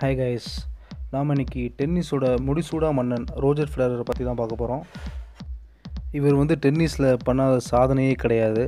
hi guys நாம் இன்னைக்கு டென்னிஸோட முடிசூடா மன்னன் ரோஜர் ஃபெடரரை பற்றி தான் பார்க்க போகிறோம் இவர் வந்து டென்னிஸில் பண்ணாத சாதனையே கிடையாது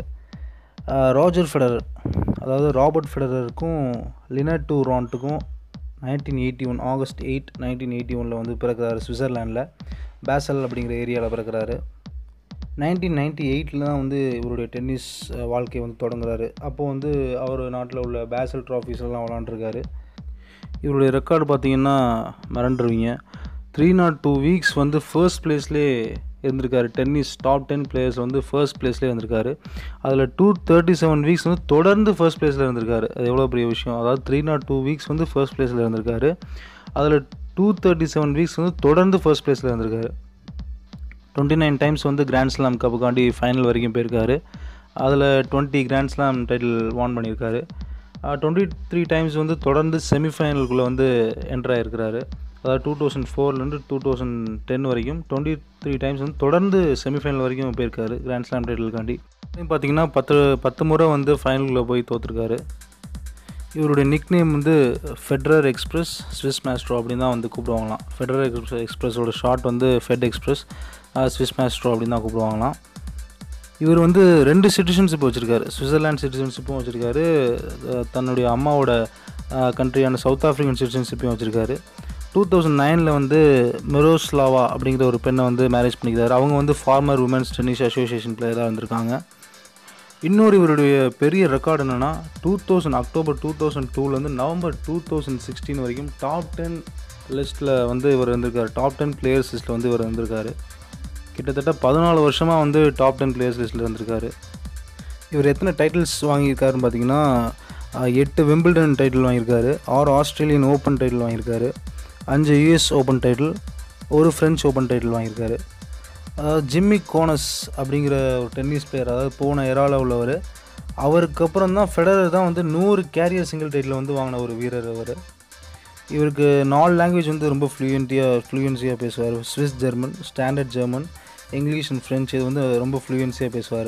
ஆஹ் ரோஜர் ஃபெடரர் அதாவது ராபர்ட் ஃபெடரருக்கும் லினட் டூ ராண்ட்டுக்கும் nineteen eighty one August eight nineteen eighty ஒனில் வந்து பிறக்கிறாரு சுவிட்சர்லாண்டில் பேசல் அப்படிங்கிற ஏரியாவில் பிறக்கிறாரு நைன்டீன் நைன்டி எயிட்டில் தான் வந்து இவருடைய டென்னிஸ் அஹ், வாழ்க்கை வந்து தொடங்குறாரு அப்போது வந்து அவர் நாட்டில் உள்ள பேசல் ட்ராஃபீஸ் எல்லாம் விளாண்டுருக்காரு இவருடைய ரெக்கார்டு பார்த்தீங்கன்னா மிரண்டுருவீங்க த்ரீ நாட் டூ வீக்ஸ் வந்து ஃபர்ஸ்ட் பிளேஸ்லேயே இருந்திருக்காரு டென்னிஸ் டாப் டென் பிளேயர்ஸ் வந்து ஃபர்ஸ்ட் பிளேஸ்லேயே இருந்திருக்காரு அதில் டூ தேர்ட்டி செவன் வீக்ஸ் வந்து தொடர்ந்து ஃபர்ஸ்ட் பிளேஸில் இருந்திருக்காரு அது எவ்வளோ பெரிய விஷயம் அதாவது த்ரீ நாட் டூ வீக்ஸ் வந்து ஃபர்ஸ்ட் பிளேஸில் இருந்திருக்காரு அதில் டூ தேர்ட்டி செவன் வீக்ஸ் வந்து தொடர்ந்து ஃபர்ஸ்ட் பிளேஸில் இருந்திருக்காரு டுவெண்ட்டி நைன் டைம்ஸ் வந்து கிராண்ட் ஸ்லாம் கப்புக்காண்டி ஃபைனல் வரைக்கும் போயிருக்காரு அதில் twenty grand slam title won பண்ணியிருக்காரு டுவெண்ட்டி த்ரீ டைம்ஸ் வந்து தொடர்ந்து செமிஃபைனலுக்குள்ளே வந்து என்டர் ஆகிருக்கிறாரு அதாவது டூ தௌசண்ட் ஃபோர்லேருந்து டூ தௌசண்ட் டென் வரைக்கும் டுவெண்ட்டி த்ரீ டைம்ஸ் வந்து தொடர்ந்து செமிஃபைனல் வரைக்கும் போயிருக்காரு கிராண்ட் ஸ்லாம் டைட்டிலுக்காண்டி பார்த்தீங்கன்னா பத்து பத்து முறை வந்து ஃபைனலுக்குள்ளே போய் தோற்றுருக்காரு இவருடைய நிக் நேம் வந்து ஃபெட்ரர் எக்ஸ்பிரஸ் ஸ்விஸ் மேஸ்ட்ரோ அப்படின்னு தான் வந்து கூப்பிடுவாங்களாம் ஃபெட்ரர் எக்ஸ்பிரஸ் எக்ஸ்பிரஸோட ஷார்ட் வந்து ஃபெட் எக்ஸ்பிரஸ் ஸ்விஸ் மேஸ்ட்ரோ அப்படின்னு தான் கூப்பிடுவாங்களாம் இவர் வந்து ரெண்டு சிட்டிசன்ஷிப் வச்சுருக்காரு சுவிட்சர்லாண்ட் சிட்டிசன்ஷிப்பும் வச்சுருக்காரு அஹ் தன்னுடைய அம்மாவோட கண்ட்ரியான சவுத் ஆஃப்ரிக்கன் சிட்டிசன்ஷிப்பையும் வச்சுருக்காரு டூ தௌசண்ட் நைனில் வந்து மெரோஸ்லாவா அப்படிங்கிற ஒரு பெண்ணை வந்து மேரேஜ் பண்ணிக்கிறாரு அவங்க வந்து ஃபார்மர் உமன்ஸ் டென்னிஸ் அசோசியேஷன் பிளேயராக வந்திருக்காங்க இன்னொரு இவருடைய பெரிய ரெக்கார்டு என்னென்னா two thousand October two thousand டூலேருந்து நவம்பர் டூ தௌசண்ட் சிக்ஸ்டீன் வரைக்கும் டாப் டென் லிஸ்ட்டில் வந்து இவர் இருந்திருக்காரு டாப் டென் பிளேயர்ஸ் லிஸ்ட்டில் வந்து இவர் இருந்திருக்காரு கிட்டத்தட்ட பதினாலு வருஷமாக வந்து டாப் டென் பிளேயர்ஸ் லிஸ்ட்டில் இருந்திருக்காரு இவர் எத்தனை டைட்டில்ஸ் வாங்கியிருக்காருன்னு பார்த்தீங்கன்னா அஹ், எட்டு விம்பிள்டன் டைட்டில் வாங்கியிருக்காரு ஆறு ஆஸ்திரேலியன் ஓப்பன் டைட்டில் வாங்கியிருக்காரு அஞ்சு யூஎஸ் ஓப்பன் டைட்டில் ஒரு ஃப்ரெஞ்ச் ஓப்பன் டைட்டில் வாங்கியிருக்காரு அதாவது ஜிம்மி கோனஸ் அப்படிங்கிற ஒரு டென்னிஸ் பிளேயர் அதாவது போன எரால உள்ளவர் அவருக்கு அப்புறம் தான் ஃபெடரர் தான் வந்து நூறு கேரியர் சிங்கிள் டைட்டில் வந்து வாங்கின ஒரு வீரர் அவர் இவருக்கு நாலு லாங்குவேஜ் வந்து ரொம்ப ஃப்ளூயன்ட்டியாக ஃப்ளூயன்சியாக பேசுவார் Swiss German standard German English and French இது வந்து ரொம்ப ஃப்ளூயன்சியாக பேசுவார்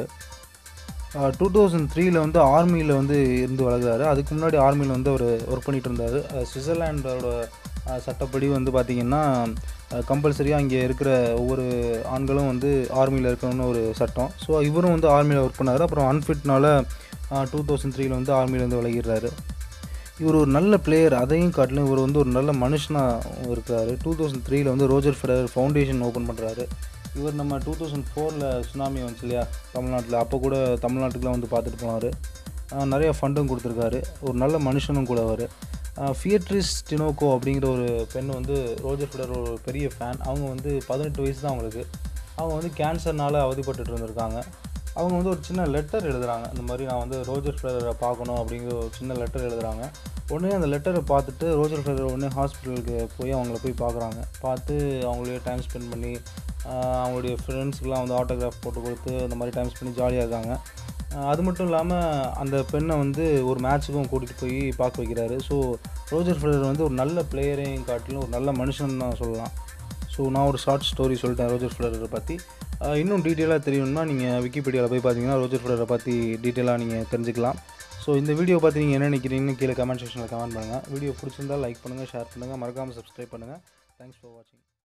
டூ தௌசண்ட் த்ரீல வந்து ஆர்மியில் வந்து இருந்து வளர்க்குறாரு அதுக்கு முன்னாடி ஆர்மியில் வந்து அவர் ஒர்க் பண்ணிட்டு இருந்தார் சுவிட்சர்லாண்டோட அஹ், சட்டப்படி வந்து பார்த்திங்கன்னா கம்பல்சரியாக இங்கே இருக்கிற ஒவ்வொரு ஆண்களும் வந்து ஆர்மியில் இருக்கணும்னு ஒரு சட்டம் ஸோ இவரும் வந்து ஆர்மியில் ஒர்க் பண்ணார் அப்புறம் அன்ஃபிட்னால டூ தௌசண்ட் த்ரீல வந்து ஆர்மியிலேருந்து விலகிடுறாரு இவர் ஒரு நல்ல பிளேயர் அதையும் காட்டிலும் இவர் வந்து ஒரு நல்ல மனுஷனாக இருக்கிறாரு டூ தௌசண்ட் த்ரீல வந்து ரோஜர் ஃபெடரர் ஃபவுண்டேஷன் ஓப்பன் பண்ணுறாரு இவர் நம்ம டூ தௌசண்ட் ஃபோரில் சுனாமி வந்துச்சு இல்லையா தமிழ்நாட்டில் அப்போ கூட தமிழ்நாட்டுக்குலாம் வந்து பார்த்துட்டு போனார் நிறைய ஃபண்டும் கொடுத்துருக்காரு ஒரு நல்ல மனுஷனும் கூட அவர் ஃபியட்ரிஸ் டினோகோ அப்படிங்கிற ஒரு பெண் வந்து ரோஜர் ஃபெடரர் ஒரு பெரிய ஃபேன் அவங்க வந்து பதினெட்டு வயசு தான் அவங்களுக்கு அவங்க வந்து கேன்சர்னால அவதிப்பட்டுட்டு இருந்திருக்காங்க அவங்க வந்து ஒரு சின்ன லெட்டர் எழுதுறாங்க இந்த மாதிரி நான் வந்து ரோஜர் ஃபெடரரை பார்க்கணும் அப்படிங்கிற ஒரு சின்ன லெட்டர் எழுதுறாங்க உடனே அந்த லெட்டரை பார்த்துட்டு ரோஜர் ஃபெடரர் உடனே ஹாஸ்பிட்டலுக்கு போய் அவங்கள போய் பார்க்குறாங்க பார்த்து அவங்களே டைம் ஸ்பெண்ட் பண்ணி ஆஹ் அவங்களுடைய ஃப்ரெண்ட்ஸுக்கெலாம் வந்து ஆட்டோகிராஃப் போட்டு கொடுத்து அந்த மாதிரி டைம் ஸ்பெண்ட் பண்ணி ஜாலியாக இருக்காங்க ஆஹ் அது மட்டும் இல்லாமல் அந்த பெண்ணை வந்து ஒரு மேட்ச்சுக்கும் கூட்டிகிட்டு போய் பார்க்க வைக்கிறாரு ஸோ ரோஜர் ஃபெடரர் வந்து ஒரு நல்ல பிளேயரையும் காட்டிலும் ஒரு நல்ல மனுஷன் தான் சொல்லலாம் ஸோ நான் ஒரு ஷார்ட் ஸ்டோரி சொல்லிட்டேன் ரோஜர் ஃபெடரரை பற்றி ஆஹ் இன்னும் டீட்டெயிலாக தெரியணும்னா நீங்கள் விக்கிபீடியாவில் போய் பார்த்தீங்கன்னா ரோஜர் ஃபெடரரை பற்றி டீட்டெயிலாக நீங்கள் தெரிஞ்சுக்கலாம் ஸோ இந்த வீடியோ பார்த்து நீங்கள் என்ன நினைக்கிறீங்கன்னு கீழே கமெண்ட் செக்ஷனில் கமெண்ட் பண்ணுங்கள் வீடியோ பிடிச்சிருந்தால் லைக் பண்ணுங்கள் ஷேர் பண்ணுங்கள் மறக்காமல் சப்ஸ்கிரைப் பண்ணுங்கள் தேங்க்ஸ் ஃபார் வாட்சிங்